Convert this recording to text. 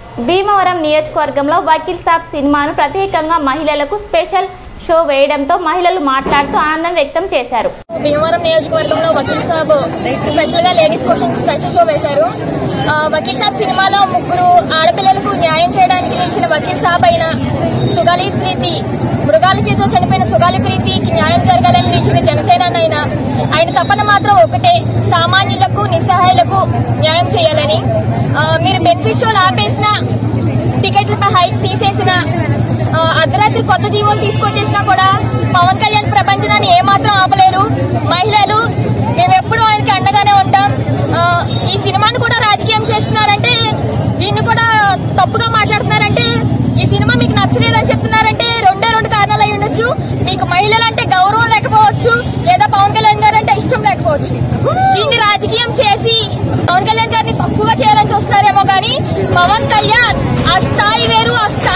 భీమవరం నియోజకవర్గంలో వకీల్ సాబ్ సినిమాను ప్రత్యేకంగా మహిళలకు స్పెషల్ షో వేయడంతో మహిళలు మాట్లాడుతూ ఆనందం వ్యక్తం చేశారు భీమవరం నియోజకవర్గంలో వకీల్ సాబ్ స్పెషల్ గా లేడీస్ కోసం స్పెషల్ షో వేశారు ఆ, వకీల్ సాబ్ సినిమాలో ముగ్గురు ఆడపిల్లలకు న్యాయం చేయడానికి నిలిచిన వకీల్ సాబ్ అయిన సుగాలి ప్రీతి మృగాల చేతిలో చనిపోయిన సుగాలి ప్రీతికి న్యాయం జరగాలని నిలిచిన జనసేన ఆయన ఆయన తపన మాత్రం ఒకటే సామాన్యులకు నిస్సహాయులకు న్యాయం చేయాలని ఆ, మీరు బెనిఫిట్ షోలు ఆపేసిన టికెట్లపై హైక్ తీసేసిన ఆ, అర్ధరాత్రి కొత్త జీవోలు తీసుకొచ్చేసినా కూడా పవన్ కళ్యాణ్ ప్రపంచనాన్ని ఏమాత్రం ఆపలేరు మహిళలు మేము ఎప్పుడూ ఆయనకి అండగానే ఉంటాం ఆ, ఈ సినిమాను కూడా రాజకీయం చేస్తున్నారంటే దీన్ని కూడా తప్పుగా మాట్లాడుతున్నారంటే ఈ సినిమా మీకు నచ్చలేదని చెప్తున్నారంటే రెండే రెండు కారణాలు అయి ఉండొచ్చు మీకు మహిళలంటే గౌరవం లేకపోవచ్చు లేదా పవన్ కళ్యాణ్ గారు అంటే ఇష్టం లేకపోవచ్చు దీన్ని రాజకీయం చేసి పవన్ కళ్యాణ్ గారిని తప్పుగా చేయాలని చూస్తున్నారేమో కానీ పవన్ కళ్యాణ్ ఆ స్థాయి వేరు ఆ స్థాయి